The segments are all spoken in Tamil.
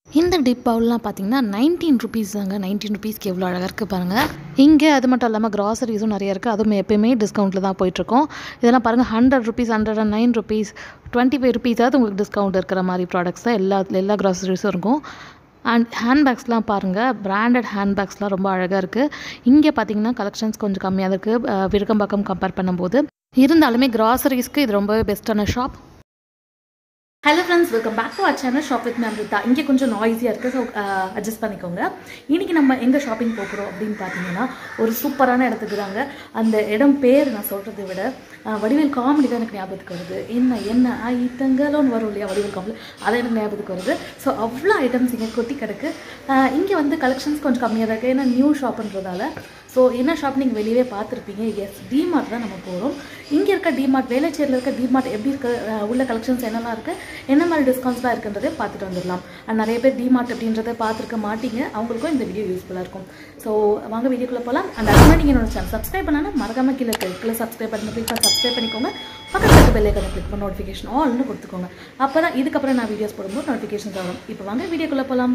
இந்த டிப் பவுல்லாம் பார்த்தீங்கன்னா நைன்டீன் ருபீஸ் தாங்க நைன்டீன் ருபீஸ்க்கு எவ்வளோ அழகாக இருக்குது பாருங்கள் இங்கே அது மட்டும் இல்லாமல் கிராசரிஸும் நிறைய இருக்குது அதுவும் எப்பயுமே டிஸ்கவுண்ட்டில் தான் போயிட்டுருக்கோம் இதெல்லாம் பாருங்கள் hundred rupees hundred and nine rupees twenty five ருபீஸாவது உங்களுக்கு டிஸ்கவுண்ட் இருக்கிற மாதிரி ப்ராடக்ட்ஸ் தான் எல்லா எல்லா கிராசரிஸும் இருக்கும் அண்ட் ஹேண்ட்பேக்ஸ்லாம் பாருங்கள் பிராண்டட் ஹேண்ட்பேக்ஸ்லாம் ரொம்ப அழகாக இருக்குது இங்கே பார்த்தீங்கன்னா கலெக்ஷன்ஸ் கொஞ்சம் கம்மியாக இருக்குது விருகம்பாக்கம் கம்பேர் பண்ணும்போது இருந்தாலுமே கிராசரிஸ்க்கு இது ரொம்பவே பெஸ்ட்டான shop hello friends welcome back to our channel shop with Amrita இங்கே கொஞ்சம் நாய்ஸியாக இருக்குது ஸோ அட்ஜஸ்ட் பண்ணிக்கோங்க இன்றைக்கி நம்ம எங்கே ஷாப்பிங் போகிறோம் அப்படின்னு பார்த்தீங்கன்னா ஒரு சூப்பரான இடத்துக்கு தாங்க அந்த இடம் பேர் நான் சொல்கிறத விட அஹ், வடிவேல் காமெடி தான் எனக்கு ஞாபகத்துக்கு வருது என்ன என்ன ஐட்டங்களோன்னு வரும் இல்லையா வடிவேல் காமெடி அது எனக்கு ஞாபகத்துக்கு வருது ஸோ அவ்வளோ ஐட்டம்ஸ் இங்கே கொட்டி கிடக்கு இங்கே வந்து கலெக்ஷன்ஸ் கொஞ்சம் கம்மியாக தான் இருக்குது ஏன்னா நியூ ஷாப்புன்றதால ஸோ என்ன ஷாப் நீங்கள் வெளியவே பார்த்துருப்பீங்க எஸ் டிமார்ட் தான் நம்ம போகிறோம் இங்கே இருக்க டிமார்ட் வேலைச்சேரியில் இருக்க டிமார்ட் எப்படி இருக்க அஹ், உள்ள கலெக்ஷன்ஸ் என்னெல்லாம் இருக்குது என்ன மாதிரி டிஸ்கவுண்ட்ஸ்லாம் இருக்குன்றதை பார்த்துட்டு வந்துடலாம் அண்ட் நிறைய பேர் டிமார்ட் அப்படின்றத பார்த்துருக்க மாட்டீங்க அவங்களுக்கும் இந்த வீடியோ யூஸ்ஃபுல்லாக இருக்கும் ஸோ வாங்க வீடியோக்குள்ளே போகலாம் அண்ட் அது மாதிரி நீங்கள் என்னோட சேனல் சப்ஸ்கிரைப் பண்ணாலும் மறக்காம கீழே கீழே சப்ஸ்கிரைப் பண்ணி கிளிக் பண்ணி சப்ஸ்கிரைப் பண்ணிக்கோங்க பக்கத்தில் இருக்க பெல் ஐக்கனை கிளிக் பண்ணி நோட்டிஃபிகேஷன் ஆல்னு கொடுத்துக்கோங்க அப்போ தான் இதுக்கப்புறம் நான் வீடியோஸ் போடும்போது நோட்டிஃபிகேஷன்ஸ் வரும் இப்போ வாங்க வீடியோக்குள்ளே போகலாம்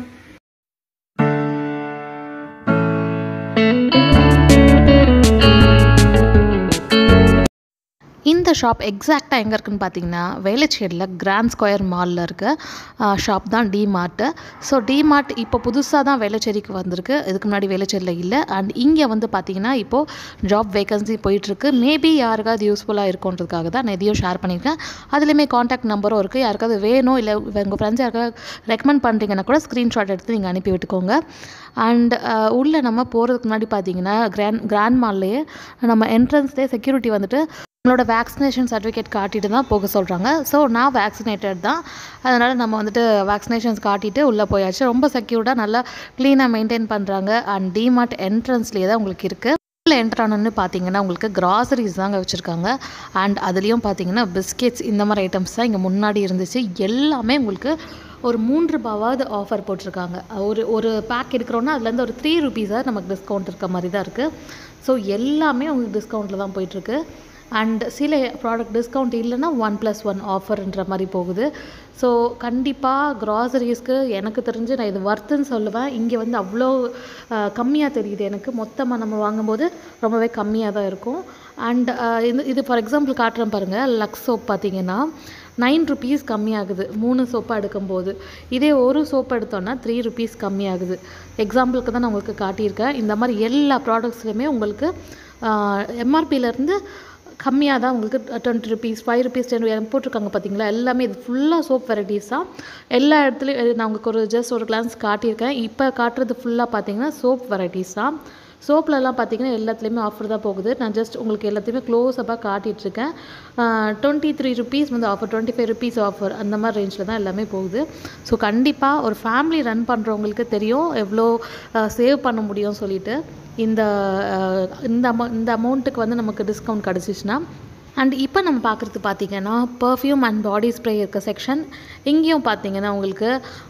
இந்த ஷாப் எக்ஸாக்டாக எங்கே இருக்குன்னு பார்த்தீங்கன்னா வேலைச்சேரியில் கிராண்ட் ஸ்கொயர் மாலில் இருக்க ஷாப் தான் டிமார்ட்டு ஸோ டிமார்ட் இப்போ புதுசாக தான் வேலைச்சேரிக்கு வந்திருக்கு இதுக்கு முன்னாடி வேலைச்சேரியில் இல்லை அண்ட் இங்கே வந்து பார்த்தீங்கன்னா இப்போது ஜாப் வேகன்சி போயிட்டுருக்கு மேபி யாருக்காவது யூஸ்ஃபுல்லாக இருக்குன்றதுக்காக தான் நான் இதையும் ஷேர் பண்ணியிருக்கேன் அதுலேயுமே காண்டாக்ட் நம்பரும் இருக்குது யாருக்காவது வேணும் இல்லை உங்கள் ஃப்ரெண்ட்ஸ் யாருக்காவது ரெக்கமெண்ட் பண்ணுறீங்கன்னா கூட ஸ்க்ரீன்ஷாட் எடுத்து நீங்கள் அனுப்பி விட்டுக்கோங்க அண்ட் உள்ளே நம்ம போகிறதுக்கு முன்னாடி பார்த்தீங்கன்னா கிராண்ட் கிராண்ட் மால்லையே நம்ம என்ட்ரன்ஸ்லேயே செக்யூரிட்டி வந்துட்டு நம்மளோட வேக்சினேஷன் சர்டிஃபிகேட் காட்டிட்டு தான் போக சொல்கிறாங்க ஸோ நான் வேக்சினேட்டட் தான் அதனால் நம்ம வந்துட்டு வேக்சினேஷன்ஸ் காட்டிட்டு உள்ளே போயாச்சு ரொம்ப செக்யூர்டாக நல்லா க்ளீனாக மெயின்டைன் பண்ணுறாங்க அண்ட் டிமார்ட் என்ட்ரன்ஸ்லேயே தான் உங்களுக்கு இருக்குது உள்ள என்டர் ஆனோன்னு பார்த்தீங்கன்னா உங்களுக்கு கிராசரிஸ் தாங்க வச்சுருக்காங்க அண்ட் அதுலேயும் பார்த்தீங்கன்னா பிஸ்கெட்ஸ் இந்த மாதிரி ஐட்டம்ஸ் தான் இங்கே முன்னாடி இருந்துச்சு எல்லாமே உங்களுக்கு ஒரு மூன்று ரூபாவாவது ஆஃபர் போட்டிருக்காங்க ஒரு ஒரு பேக் எடுக்கிறோன்னா அதுலேருந்து ஒரு த்ரீ ருபீஸாக நமக்கு டிஸ்கவுண்ட் இருக்க மாதிரி தான் இருக்குது ஸோ எல்லாமே உங்களுக்கு டிஸ்கவுண்ட்டில் தான் போயிட்டுருக்கு அண்ட் சில ப்ராடக்ட் டிஸ்கவுண்ட் இல்லைன்னா ஒன் ப்ளஸ் ஒன் ஆஃபர்ன்ற மாதிரி போகுது ஸோ கண்டிப்பாக க்ராசரிஸ்க்கு எனக்கு தெரிஞ்சு நான் இது ஒர்த்துன்னு சொல்லுவேன் இங்கே வந்து அவ்வளோ கம்மியாக தெரியுது எனக்கு மொத்தமாக நம்ம வாங்கும்போது ரொம்பவே கம்மியாக தான் இருக்கும் அண்ட் இது இது ஃபார் எக்ஸாம்பிள் காட்டுறேன் பாருங்கள் லக்ஸ் சோப் பார்த்தீங்கன்னா நைன் ருபீஸ் கம்மியாகுது மூணு சோப்பாக எடுக்கும்போது இதே ஒரு சோப் எடுத்தோன்னா த்ரீ ருபீஸ் கம்மியாகுது எக்ஸாம்பிளுக்கு தான் நான் உங்களுக்கு காட்டியிருக்கேன் இந்த மாதிரி எல்லா ப்ராடக்ட்ஸ்லையுமே உங்களுக்கு எம்ஆர்பியிலேருந்து கம்மியாக தான் உங்களுக்கு twenty rupees five rupees ten போட்டிருக்காங்க பார்த்தீங்களா எல்லாமே இது ஃபுல்லாக சோப் வெரைட்டிஸ் தான் எல்லா இடத்துலையும் நான் உங்களுக்கு ஒரு ஜஸ்ட் ஒரு கிளான்ஸ் காட்டியிருக்கேன் இப்போ காட்டுறது ஃபுல்லாக பார்த்தீங்கன்னா சோப் வெரைட்டிஸ் தான் சோப்லலாம் பார்த்தீங்கன்னா எல்லாத்துலேயுமே ஆஃபர் தான் போகுது நான் ஜஸ்ட் உங்களுக்கு எல்லாத்தையுமே க்ளோஸ் அப்பாக காட்டிகிட்ருக்கேன் டுவெண்ட்டி த்ரீ ருபீஸ் வந்து offer twenty five rupees offer அந்த மாதிரி ரேஞ்சில் தான் எல்லாமே போகுது ஸோ கண்டிப்பாக ஒரு ஃபேமிலி ரன் பண்ணுறவங்களுக்கு தெரியும் எவ்வளோ சேவ் பண்ண முடியும்னு சொல்லிட்டு இந்த அஹ், இந்த அமௌ இந்த அமௌண்ட்டுக்கு வந்து நமக்கு டிஸ்கவுண்ட் கிடச்சிச்சின்னா அண்ட் இப்போ நம்ம பார்க்குறது பார்த்தீங்கன்னா பர்ஃப்யூம் அண்ட் பாடி ஸ்ப்ரே இருக்க செக்ஷன் இங்கேயும் பார்த்தீங்கன்னா உங்களுக்கு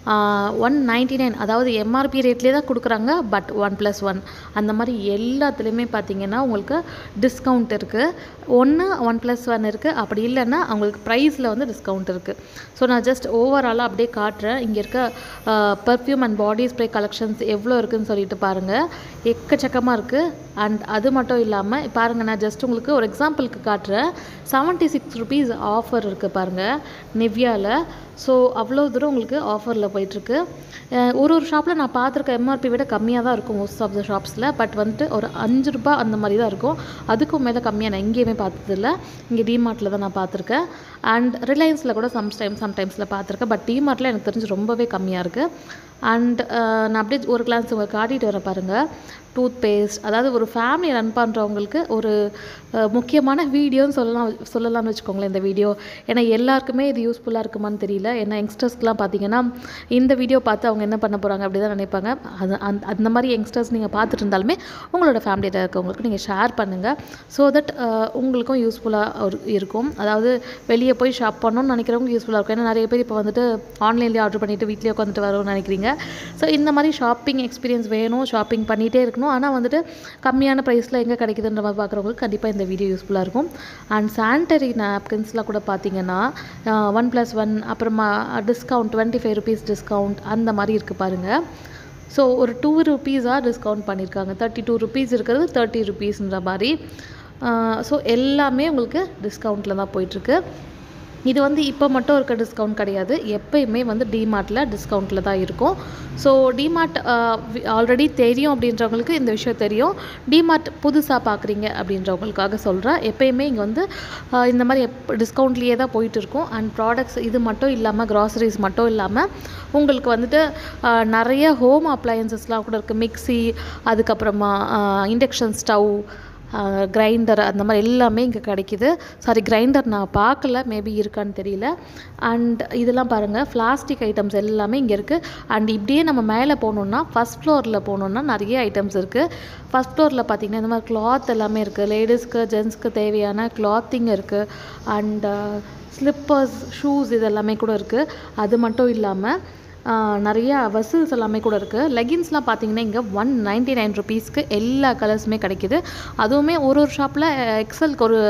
ஒன் நைன்டி நைன் அதாவது எம்ஆர்பி ரேட்லேயே தான் கொடுக்குறாங்க பட் ஒன் ப்ளஸ் ஒன் அந்த மாதிரி எல்லாத்துலேயுமே பார்த்தீங்கன்னா உங்களுக்கு டிஸ்கவுண்ட் இருக்குது ஒன்று ஒன் ப்ளஸ் ஒன் இருக்குது அப்படி இல்லைன்னா அவங்களுக்கு ப்ரைஸில் வந்து டிஸ்கவுண்ட் இருக்குது ஸோ நான் ஜஸ்ட் ஓவராலாக அப்படியே காட்டுறேன் இங்கே இருக்க perfume and body spray collections எவ்வளோ இருக்குதுன்னு சொல்லிட்டு பாருங்கள் எக்கச்சக்கமாக இருக்குது அண்ட் அது மட்டும் இல்லாமல் பாருங்கள் நான் ஜஸ்ட் உங்களுக்கு ஒரு எக்ஸாம்பிளுக்கு காட்டுறேன் செவன்ட்டி சிக்ஸ் ருபீஸ் ஆஃபர் இருக்குது பாருங்கள் நிவ்யாவில் ஸோ அவ்வளோ தூரம் உங்களுக்கு ஆஃபரில் போயிட்டுருக்கு அஹ் ஒரு ஒரு ஷாப்பில் நான் பார்த்துருக்க எம்ஆர்பி விட கம்மியாக தான் இருக்கும் மோஸ்ட் ஆஃப் த ஷாப்ஸில் பட் வந்துட்டு ஒரு அஞ்சு ரூபாய் அந்த மாதிரி தான் இருக்கும் அதுக்கும் மேலே கம்மியாக நான் எங்கேயுமே பார்த்ததில்ல இங்கே டிமார்ட்டில் தான் நான் பார்த்துருக்கேன் அண்ட் ரிலையன்ஸில் கூட சம்டைம் சம்டைம்ஸில் பார்த்துருக்கேன் பட் டிமார்ட்டில் எனக்கு தெரிஞ்சு ரொம்பவே கம்மியாக இருக்குது அண்ட் நான் அப்படியே ஒரு கிளான்ஸ் உங்களுக்கு காட்டிட்டு வரேன் பாருங்கள் டூத் பேஸ்ட் அதாவது ஒரு ஃபேமிலி ரன் பண்ணுறவங்களுக்கு ஒரு அஹ், முக்கியமான வீடியோன்னு சொல்லலாம் சொல்லலாம்னு வச்சுக்கோங்களேன் இந்த வீடியோ ஏன்னா எல்லாருக்குமே இது யூஸ்ஃபுல்லாக இருக்குமான்னு தெரியல ஏன்னா யங்ஸ்டர்ஸ்க்குலாம் பார்த்தீங்கன்னா இந்த வீடியோ பார்த்து அவங்க என்ன பண்ண போகிறாங்க அப்படி தான் நினைப்பாங்க அது அந்த அந்த மாதிரி யங்ஸ்டர்ஸ் நீங்கள் பார்த்துட்டு இருந்தாலுமே உங்களோட ஃபேமிலியில் இருக்கவங்களுக்கு நீங்கள் ஷேர் பண்ணுங்கள் ஸோ தட் உங்களுக்கும் யூஸ்ஃபுல்லாக இருக்கும் அதாவது வெளியே போய் ஷாப் பண்ணணும்னு நினைக்கிறவங்க யூஸ்ஃபுல்லாக இருக்கும் ஏன்னா நிறைய பேர் இப்போ வந்துட்டு ஆன்லைன்லேயே ஆர்டர் பண்ணிவிட்டு வீட்லேயே உட்காந்துட்டு வரோம்னு நினைக்கிறீங்க ஸோ இந்த மாதிரி ஷாப்பிங் எக்ஸ்பீரியன்ஸ் வேணும் ஷாப்பிங் பண்ணிகிட்டே இருக்கணும் ஆனால் வந்துட்டு கம்மியான ப்ரைஸில் எங்கே கிடைக்குதுன்ற மாதிரி பார்க்குறவங்களுக்கு கண்டிப்பாக இந்த வீடியோ யூஸ்ஃபுல்லாக இருக்கும் அண்ட் சானிட்டரி நாப்கின்ஸ்லாம் கூட பார்த்தீங்கன்னா ஒன் ப்ளஸ் ஒன் அப்புறமா discount twenty five rupees discount அந்த மாதிரி இருக்குது பாருங்கள் ஸோ ஒரு டூ ருபீஸாக டிஸ்கவுண்ட் பண்ணியிருக்காங்க தேர்ட்டி டூ ருபீஸ் இருக்கிறது தேர்ட்டி ருபீஸ்ன்ற மாதிரி ஸோ எல்லாமே உங்களுக்கு டிஸ்கவுண்ட்டில் தான் போயிட்டுருக்கு இது வந்து இப்போ மட்டும் இருக்க டிஸ்கவுண்ட் கிடையாது எப்பயுமே வந்து டிமார்ட்டில் டிஸ்கவுண்ட்டில் தான் இருக்கும் ஸோ டிமார்ட் ஆல்ரெடி தெரியும் அப்படின்றவங்களுக்கு இந்த விஷயம் தெரியும் டிமார்ட் புதுசாக பார்க்குறீங்க அப்படின்றவங்களுக்காக சொல்கிறேன் எப்பயுமே இங்கே வந்து ஆஹ் இந்த மாதிரி எப் டிஸ்கவுண்ட்லேயே தான் போயிட்டு இருக்கும் அண்ட் ப்ராடக்ட்ஸ் இது மட்டும் இல்லாமல் க்ராசரிஸ் மட்டும் இல்லாமல் உங்களுக்கு வந்துட்டு ஆஹ் நிறைய ஹோம் அப்ளையன்சஸ்லாம் கூட இருக்குது மிக்ஸி அதுக்கப்புறமா இண்டக்ஷன் ஸ்டவ் கிரைண்டர் அந்த மாதிரி எல்லாமே இங்கே கிடைக்கிது சாரி கிரைண்டர் நான் பார்க்கல மேபி இருக்கான்னு தெரியல அண்ட் இதெல்லாம் பாருங்கள் பிளாஸ்டிக் ஐட்டம்ஸ் எல்லாமே இங்கே இருக்குது அண்ட் இப்படியே நம்ம மேலே போனோம்னா ஃபஸ்ட் ஃப்ளோரில் போனோம்னா நிறைய ஐட்டம்ஸ் இருக்குது ஃபஸ்ட் ஃப்ளோரில் பார்த்தீங்கன்னா இந்த மாதிரி கிளாத் எல்லாமே இருக்குது லேடிஸ்க்கு ஜென்ஸ்க்கு தேவையான கிளாத்திங் இருக்குது அண்ட் ஸ்லிப்பர்ஸ் ஷூஸ் இது எல்லாமே கூட இருக்குது அது மட்டும் இல்லாமல் ஆஹ் நிறைய வெசல்ஸ் எல்லாமே கூட இருக்குது லெகின்ஸ்லாம் பார்த்தீங்கன்னா இங்கே ஒன் நைன்ட்டி நைன் ருபீஸ்க்கு எல்லா கலர்ஸுமே கிடைக்கிது அதுவுமே ஒரு ஒரு ஷாப்பில் எக்ஸலுக்கு ஒரு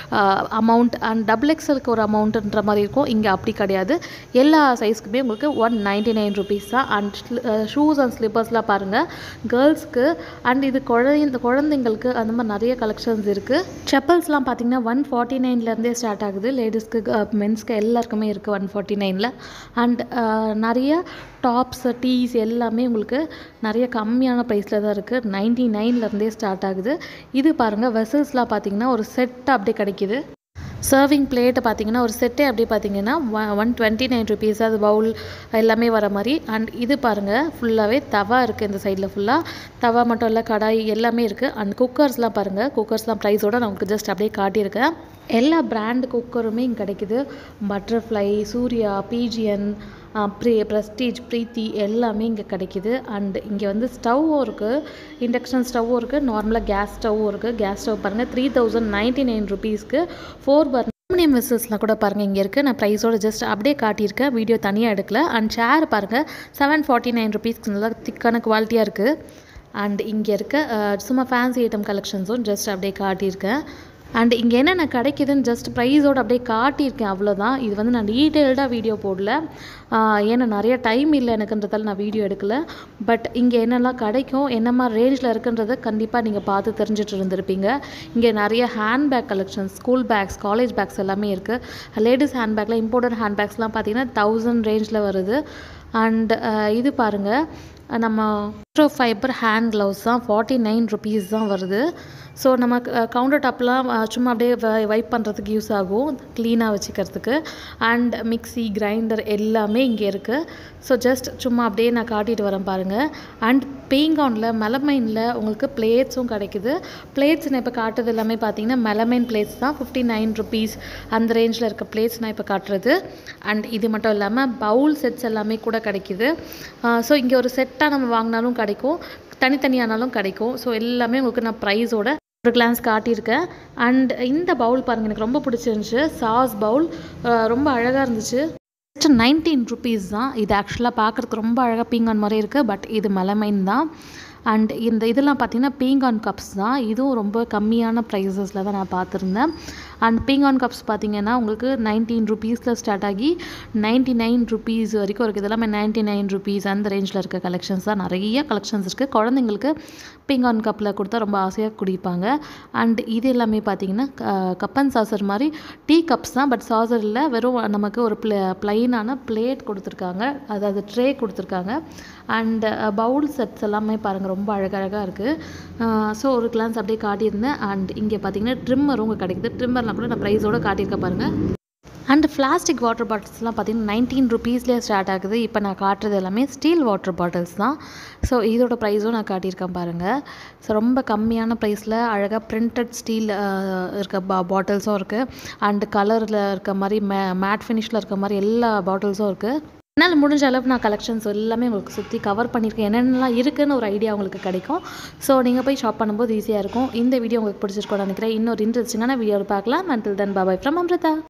அமௌண்ட் அண்ட் டபுள் எக்ஸலுக்கு ஒரு அமௌண்ட்டுன்ற மாதிரி இருக்கும் இங்கே அப்படி கிடையாது எல்லா சைஸ்க்குமே உங்களுக்கு ஒன் நைன்ட்டி நைன் ருபீஸ் தான் அண்ட் ஷூஸ் அண்ட் ஸ்லிப்பர்ஸ்லாம் பாருங்கள் கேர்ள்ஸ்க்கு அண்ட் இது குழந்தை குழந்தைங்களுக்கு அந்த மாதிரி நிறைய கலெக்ஷன்ஸ் இருக்குது செப்பல்ஸ்லாம் பார்த்தீங்கன்னா ஒன் ஃபார்ட்டி நைன்லேருந்தே ஸ்டார்ட் ஆகுது லேடிஸ்க்கு மென்ஸ்க்கு எல்லாருக்குமே இருக்குது ஒன் ஃபார்ட்டி நைனில் அண்ட் நிறைய டாப்ஸ் டீஸ் எல்லாமே உங்களுக்கு நிறைய கம்மியான ப்ரைஸில் தான் இருக்குது நைன்ட்டி நைன்லேருந்தே ஸ்டார்ட் ஆகுது இது பாருங்கள் வெசல்ஸ்லாம் பார்த்தீங்கன்னா ஒரு செட் அப்படியே கிடைக்கிது சர்விங் பிளேட்டை பார்த்தீங்கன்னா ஒரு செட்டே அப்படி பார்த்தீங்கன்னா ஒன் டுவெண்ட்டி நைன் ருபீஸ் அது பவுல் எல்லாமே வர மாதிரி அண்ட் இது பாருங்கள் ஃபுல்லாகவே தவா இருக்குது இந்த சைடில் ஃபுல்லாக தவா மட்டும் இல்லை கடாய் எல்லாமே இருக்குது அண்ட் குக்கர்ஸ்லாம் பாருங்கள் குக்கர்ஸ்லாம் ப்ரைஸோட நான் உங்களுக்கு ஜஸ்ட் அப்படியே காட்டியிருக்கேன் எல்லா பிராண்ட் குக்கருமே இங்கே கிடைக்குது பட்டர்ஃப்ளை சூர்யா பிஜிஎன் ப்ரீ ப்ரெஸ்டீஜ் ப்ரீத்தி எல்லாமே இங்கே கிடைக்கிது அண்ட் இங்கே வந்து ஸ்டவ்வும் இருக்குது இண்டக்ஷன் ஸ்டவ்வும் இருக்குது நார்மலாக கேஸ் ஸ்டவ்வும் இருக்குது கேஸ் ஸ்டவ் பாருங்கள் த்ரீ தௌசண்ட் நைன்ட்டி நைன் ருபீஸ்க்கு ஃபோர் பர் அலுமினியம் வெசல்ஸ்லாம் கூட பாருங்கள் இங்கே இருக்குது நான் ப்ரைஸோட ஜஸ்ட் அப்படியே காட்டியிருக்கேன் வீடியோ தனியாக எடுக்கல அண்ட் சேர் பாருங்கள் செவன் ஃபார்ட்டி நைன் ருபீஸ்க்கு நல்லா திக்கான குவாலிட்டியாக இருக்குது அண்ட் இங்கே இருக்க அஹ், சும்மா ஃபேன்சி ஐட்டம் கலெக்ஷன்ஸும் ஜஸ்ட் அப்படியே காட்டியிருக்கேன் அண்ட் இங்கே என்னென்ன கிடைக்குதுன்னு ஜஸ்ட் ப்ரைஸோடு அப்படியே காட்டியிருக்கேன் அவ்வளோதான் இது வந்து நான் டீட்டெயில்டாக வீடியோ போடல ஆஹ் ஏன்னா நிறைய டைம் இல்லை எனக்குன்றதால நான் வீடியோ எடுக்கல பட் இங்கே என்னெல்லாம் கிடைக்கும் என்ன மாதிரி ரேஞ்சில் இருக்குன்றதை கண்டிப்பாக நீங்கள் பார்த்து தெரிஞ்சுட்டு இருந்திருப்பீங்க இங்கே நிறைய handbag collections school bags college bags எல்லாமே இருக்குது லேடிஸ் ஹேண்ட்பேக்கில் இம்போர்ட்டட் ஹேண்ட்பேக்ஸ்லாம் பார்த்தீங்கன்னா தௌசண்ட் ரேஞ்சில் வருது அண்ட் இது பாருங்கள் நம்ம மைக்ரோ ஃபைபர் ஹேண்ட் க்ளவுஸ் தான் ஃபார்ட்டி நைன் ருபீஸ் தான் வருது ஸோ நம்ம கவுண்டர் டாப்லாம் சும்மா அப்படியே வைப் பண்ணுறதுக்கு யூஸ் ஆகும் க்ளீனாக வச்சுக்கிறதுக்கு அண்ட் மிக்ஸி கிரைண்டர் எல்லாமே இங்கே இருக்குது ஸோ ஜஸ்ட் சும்மா அப்படியே நான் காட்டிட்டு வரேன் பாருங்கள் அண்ட் பெயிங்கானில் மெலமைனில் உங்களுக்கு பிளேட்ஸும் கிடைக்குது பிளேட்ஸ் நான் இப்போ காட்டுறது எல்லாமே பார்த்தீங்கன்னா மெலமைன் பிளேட்ஸ் தான் ஃபிஃப்டி நைன் ருபீஸ் அந்த ரேஞ்சில் இருக்க பிளேட்ஸ் நான் இப்போ காட்டுறது அண்ட் இது மட்டும் இல்லாமல் பவுல் செட்ஸ் எல்லாமே கூட கிடைக்குது ஸோ இங்கே ஒரு செட்டாக நம்ம வாங்கினாலும் கிடைக்கும் தனித்தனியானாலும் கிடைக்கும் ஸோ எல்லாமே உங்களுக்கு நான் ப்ரைஸோட ஒரு கிளான்ஸ் காட்டியிருக்கேன் அண்ட் இந்த பவுல் பாருங்கள் எனக்கு ரொம்ப பிடிச்சிருந்துச்சு சாஸ் பவுல் ரொம்ப அழகாக இருந்துச்சு ஜஸ்ட் நைன்டீன் ருபீஸ் தான் இது ஆக்சுவலாக பார்க்குறதுக்கு ரொம்ப அழகாக பீங்கான் மாதிரி இருக்குது பட் இது மெலமைன் தான் அண்ட் இந்த இதெல்லாம் பார்த்தீங்கன்னா பீங்கான் கப்ஸ் தான் இதுவும் ரொம்ப கம்மியான ப்ரைஸஸில் தான் நான் பார்த்துருந்தேன் அண்ட் பீங்கான் கப்ஸ் பார்த்தீங்கன்னா உங்களுக்கு நைன்டீன் ருபீஸில் ஸ்டார்ட் ஆகி நைன்ட்டி நைன் ருபீஸ் வரைக்கும் இருக்குது இதெல்லாமே நைன்ட்டி நைன் ருபீஸ் அந்த ரேஞ்சில் இருக்க கலெக்ஷன்ஸ் தான் நிறைய கலெக்ஷன்ஸ் இருக்குது குழந்தைங்களுக்கு பீங்கான் கப்பில் கொடுத்தா ரொம்ப ஆசையாக குடிப்பாங்க அண்ட் இது எல்லாமே பார்த்தீங்கன்னா கப் அண்ட் சாசர் மாதிரி டீ கப்ஸ் தான் பட் சாசர் இல்லை வெறும் நமக்கு ஒரு ப்ளே ப்ளைனான பிளேட் கொடுத்துருக்காங்க அதாவது ட்ரே கொடுத்துருக்காங்க அண்ட் பவுல் செட்ஸ் எல்லாமே பாருங்கள் ரொம்ப அழகழகாக இருக்குது ஸோ ஒரு கிளான்ஸ் அப்படியே காட்டியிருந்தேன் அண்ட் இங்கே பார்த்தீங்கன்னா ட்ரிம்மரும் உங்கள் கிடைக்குது ட்ரிம்மர்லாம் கூட நான் ப்ரைஸோட காட்டியிருக்கேன் பாருங்கள் அண்ட் பிளாஸ்டிக் வாட்டர் பாட்டில்ஸ்லாம் பார்த்தீங்கன்னா நைன்டீன் ருபீஸ்லேயே ஸ்டார்ட் ஆகுது இப்போ நான் காட்டுறது எல்லாமே ஸ்டீல் வாட்டர் பாட்டில்ஸ் தான் ஸோ இதோட ப்ரைஸும் நான் காட்டியிருக்கேன் பாருங்கள் ஸோ ரொம்ப கம்மியான ப்ரைஸில் அழகாக பிரிண்டட் ஸ்டீல் இருக்க பா பாட்டில்ஸும் இருக்குது அண்ட் கலரில் இருக்க மாதிரி மே மேட் ஃபினிஷில் இருக்க மாதிரி எல்லா பாட்டில்ஸும் இருக்குது என்னால் முடிஞ்ச அளவுக்கு நான் கலெக்ஷன்ஸ் எல்லாமே உங்களுக்கு சுற்றி கவர் பண்ணியிருக்கேன் என்னென்னலாம் இருக்குன்னு ஒரு ஐடியா உங்களுக்கு கிடைக்கும் ஸோ நீங்கள் போய் ஷாப் பண்ணும்போது ஈஸியாக இருக்கும் இந்த வீடியோ உங்களுக்கு பிடிச்சிருக்கோன்னு நினைக்கிறேன் இன்னொரு இன்ட்ரெஸ்டிங்கான வீடியோவில் பார்க்கலாம் until then bye bye from Amrita